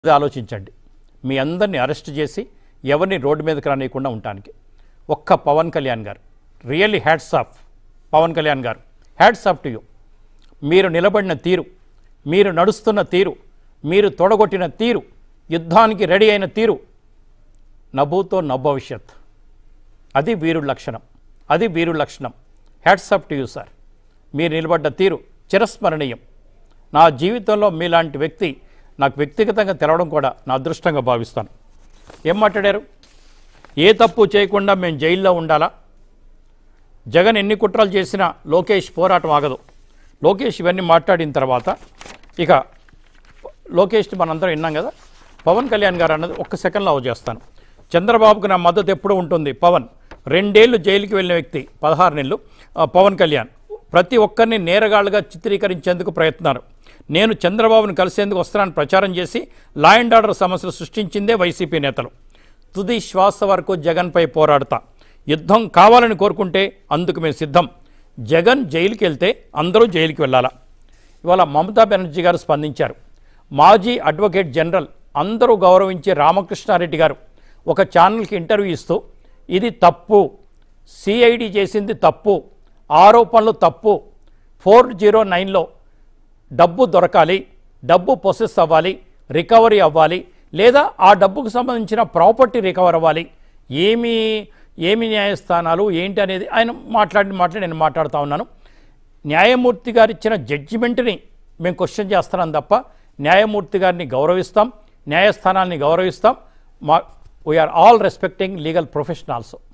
అది ఆలోచించండి మీ అందరినీ అరెస్ట్ చేసి ఎవరిని రోడ్డు మీదకి రానియకుండా ఉండటానికి ఒక్క Pawan Kalyan garu really hats off Pawan Kalyan garu hats off to you మీరు నిలబడిన తీరు మీరు నడుస్తున్న తీరు మీరు తొడగొట్టిన తీరు యుద్ధానికి రెడీ అయిన తీరు నభూతో నభవిష్యత్ అది వీరుడి లక్షణం అది వీరుడి లక్షణం hats off to you sir మీరు నిలబడ్డ తీరు చిరస్మరణీయం నా జీవితంలో మీలాంటి వ్యక్తి నాకు వ్యక్తిగతంగా తెలవడం కూడా నా అదృష్టంగా భావిస్తాను ఏం మాట్లాడారు ఏ తప్పు చేయకుండా మేము జైల్లో ఉండాలా జగన్ ఎన్ని కుట్రలు చేసినా లోకేష్ పోరాటం ఆగదు లోకేష్ ఇవన్నీ మాట్లాడిన తర్వాత ఇక లోకేష్ మనందరం విన్నాం కదా పవన్ కళ్యాణ్ గారు అన్నది ఒక్క సెకండ్లో అవ చేస్తాను చంద్రబాబుకు నా మద్దతు ఎప్పుడు ఉంటుంది పవన్ రెండేళ్లు జైలుకి వెళ్ళిన వ్యక్తి పదహారు నెలలు ఆ, పవన్ కళ్యాణ్ ప్రతి ఒక్కరిని నేరగాళ్ళుగా చిత్రీకరించేందుకు ప్రయత్నారు నేను చంద్రబాబును కలిసేందుకు వస్తున్నానని ప్రచారం చేసి లా అండ్ ఆర్డర్ సమస్యలు సృష్టించిందే వైసీపీ నేతలు తుది శ్వాస వరకు జగన్పై పోరాడతా యుద్ధం కావాలని కోరుకుంటే అందుకు మేము సిద్ధం జగన్ జైలుకి వెళ్తే అందరూ జైలుకి వెళ్ళాలా ఇవాళ మమతా బెనర్జీ గారు స్పందించారు మాజీ అడ్వకేట్ జనరల్ అందరూ గౌరవించే రామకృష్ణారెడ్డి గారు ఒక ఛానల్కి ఇంటర్వ్యూ ఇస్తూ ఇది తప్పు సిఐడి చేసింది తప్పు ఆరోపణలు తప్పు ఫోర్ జీరో నైన్లో డబ్బు దొరకాలి డబ్బు ప్రొసెస్ అవ్వాలి రికవరీ అవ్వాలి లేదా ఆ డబ్బుకు సంబంధించిన ప్రాపర్టీ రికవర్ అవ్వాలి ఏమి ఏమి న్యాయస్థానాలు ఏంటి అనేది ఆయన మాట్లాడి మాట్లాడి నేను మాట్లాడుతూ ఉన్నాను న్యాయమూర్తి గారు ఇచ్చిన జడ్జిమెంట్ని మేము క్వశ్చన్ చేస్తున్నాం తప్ప న్యాయమూర్తి గారిని గౌరవిస్తాం న్యాయస్థానాల్ని గౌరవిస్తాం మా we're all respecting legal professionals